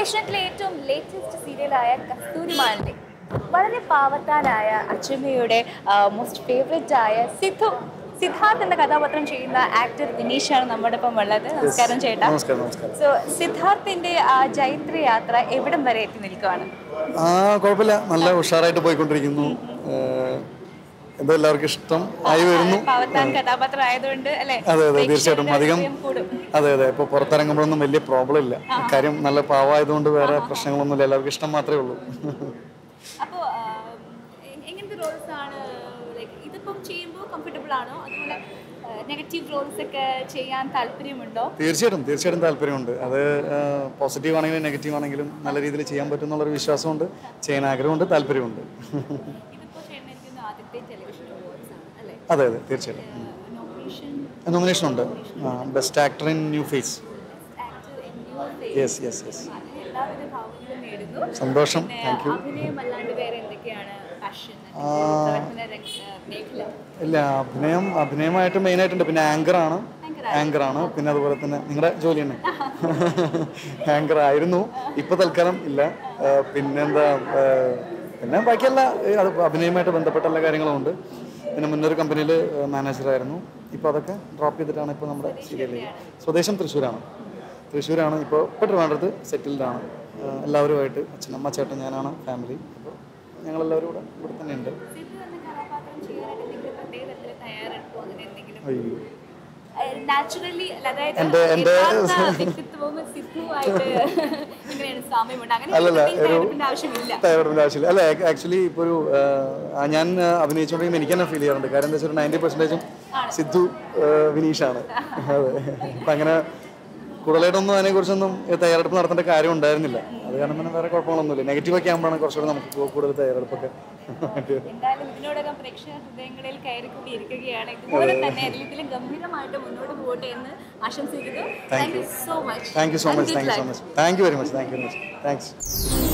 ഏഷ്യനെറ്റിലെ ഏറ്റവും ലേറ്റസ്റ്റ് സീരിയലായ കസ്തൂരിമാനിലെ വളരെ പാവത്താനായ അച്ഛമ്മയുടെ മോസ്റ്റ് ഫേവറേറ്റ് ആയ സിദ്ധു സിദ്ധാർത്ഥ് എന്ന കഥാപാത്രം ചെയ്യുന്ന ആക്ടർ വിനീഷാണ് നമ്മുടെ ഒപ്പം ഉള്ളത് നമസ്കാരം ചേട്ടാ നമസ്കാരം നമസ്കാരം സോ സിദ്ധാർത്ഥിന്റെ ആ ജൈത്ര യാത്ര എവിടം വരെ എത്തി നിൽക്കുകയാണ് ആ കുഴപ്പമില്ല നല്ല ഉഷാറായിട്ട് പോയിക്കൊണ്ടിരിക്കുന്നു ഏഹ്, എന്തോ എല്ലാവർക്കും ഇഷ്ടം ആയി വരുന്നു പാവത്താൻ കഥാപാത്രം ആയതുകൊണ്ട് അല്ലെ അതെ അതെ തീർച്ചയായിട്ടും അധികം കൂടും അതെ അതെ ഇപ്പോൾ പുറത്തിറങ്ങുമ്പോഴൊന്നും വലിയ പ്രോബ്ലം ഇല്ല കാര്യം നല്ല പാവമായതുകൊണ്ട് വേറെ പ്രശ്നങ്ങളൊന്നുമില്ല എല്ലാവർക്കും ഇഷ്ടം മാത്രമേ ഉള്ളൂ അപ്പോൾ എങ്ങനത്തെ റോൾസ് ആണ് ലൈക്ക് ഇതിപ്പം ചെയ്യുമ്പോൾ കംഫർട്ടബിൾ ആണോ അതുപോലെ നെഗറ്റീവ് റോൾസ് ഒക്കെ ചെയ്യാൻ താല്പര്യമുണ്ടോ തീർച്ചയായിട്ടും തീർച്ചയായിട്ടും താല്പര്യമുണ്ട് അത് പോസിറ്റീവ് ആണെങ്കിലും നെഗറ്റീവ് ആണെങ്കിലും നല്ല രീതിയിൽ ചെയ്യാൻ പറ്റും എന്നുള്ളൊരു വിശ്വാസമുണ്ട് ചെയ്യാൻ ആഗ്രഹമുണ്ട് താല്പര്യമുണ്ട് ഇതിപ്പോൾ ചെയ്യണമെങ്കിൽ ആദ്യത്തെ ടെലിവിഷൻ അവാർഡ്സ് ആണ് അല്ലേ അതെ അതെ തീർച്ചയായിട്ടും നോമിനേഷൻ നോമിനേഷൻ ഉണ്ട് best actor in new face actor in new face yes yes yes അതിന് എല്ലാവിധ ഭാവങ്ങളും നേടുന്നു സന്തോഷം പിന്നെ താങ്ക് യു അഭിനയം അല്ലാണ്ട് വേറെ എന്തൊക്കെയാണ് പാഷൻ പ്രവർത്തന രംഗ- മേഖല ഇല്ല അഭിനയം അഭിനയമായിട്ട് മെയിനായിട്ടുണ്ട് പിന്നെ ആങ്കറാണ് ആങ്കറാണ് പിന്നെ അതുപോലെ തന്നെ നിങ്ങളുടെ ജോലി തന്നെ ആങ്കർ ആയിരുന്നു ഇപ്പൊ തൽക്കാലം ഇല്ല ആ, പിന്നെന്താ ആ, പിന്നെ ബാക്കിയെല്ലാ ഏ, അത് അഭിനയമായിട്ട് ബന്ധപ്പെട്ട എല്ലാ കാര്യങ്ങളും ഉണ്ട് പിന്നെ മുന്നൊരു കമ്പനിയിൽ മാനേജറായിരുന്നു ഇപ്പോൾ അതൊക്കെ ഡ്രോപ്പ് ചെയ്തിട്ടാണ് ഇപ്പോൾ നമ്മുടെ സീരിയലിൽ സ്വദേശം തൃശ്ശൂരാണ് തൃശ്ശൂരാണ് ഇപ്പോൾ ഇപ്പോൾ ട്രിവാൻഡ്രത്ത് സെറ്റിൽഡാണ് എല്ലാവരുമായിട്ട് അച്ഛനമ്മ ചേട്ടൻ ഞാനാണ് ഫാമിലി അപ്പോൾ ഞങ്ങളെല്ലാവരും ഇവിടെ ഇവിടെ തന്നെ ഉണ്ട് സിദ്ധു എന്ന കഥാപാത്രം ചെയ്യാനായിട്ട് എന്തെങ്കിലും പ്രത്യേക തരത്തിൽ തയ്യാറെടുപ്പോ അങ്ങനെ എന്തെങ്കിലും അയ്യോ നാച്ചുറലി അതായത് എൻ്റെ- എൻ്റെ- യഥാർത്ഥ വ്യക്തിത്വവും സിദ്ധുവായിട്ട് ഇങ്ങനെയാണ് സാമ്യമുണ്ട് അങ്ങനെ അല്ലല്ല, പ്രത്യേക ഒരു- തയ്യാറെടുപ്പിന്റെ ആവശ്യമില്ല തയ്യാറെടുപ്പിൻ്റെ ആവശ്യമില്ല അല്ല ആക്ച്വലി ഇപ്പോൾ ഒരു ആ, ഞാൻ ആ, അഭിനയിച്ചുകൊണ്ടിരിക്കുമ്പോൾ എനിക്ക് തന്നെ ഫീൽ ചെയ്യാറുണ്ട് കാര്യം എന്താ വെച്ചാൽ നയൻറ്റി പെർസെൻറ്റേജും സിദ്ധു ആ, വിനീഷാണ് അതെ അപ്പം അങ്ങനെ കൂടുതലായിട്ടൊന്നും അതിനെക്കുറിച്ചൊന്നും തയ്യാറെടുപ്പ് നടത്തേണ്ട കാര്യം ഉണ്ടായിരുന്നില്ല അത് കാരണം തന്നെ വേറെ കുഴപ്പങ്ങളൊന്നുമില്ല നെഗറ്റീവൊക്കെ ആകുമ്പോഴാണ് കുറച്ചുകൂടെ നമുക്ക് കൂടുതൽ തയ്യാറെടുപ്പൊക്കെ എന്തായാലും ഇതിനോടകം പ്രേക്ഷക ഹൃദയങ്ങളിൽ കയറി കൂടി ഇരിക്കുകയാണ് ഇതുപോലെ തന്നെ ഇതിലും ഗംഭീരമായിട്ട് മുന്നോട്ട് പോകട്ടെ എന്ന് ആശംസിക്കുന്നു thank you so much thank you so much thank you so much thank you very much thank you very much thanks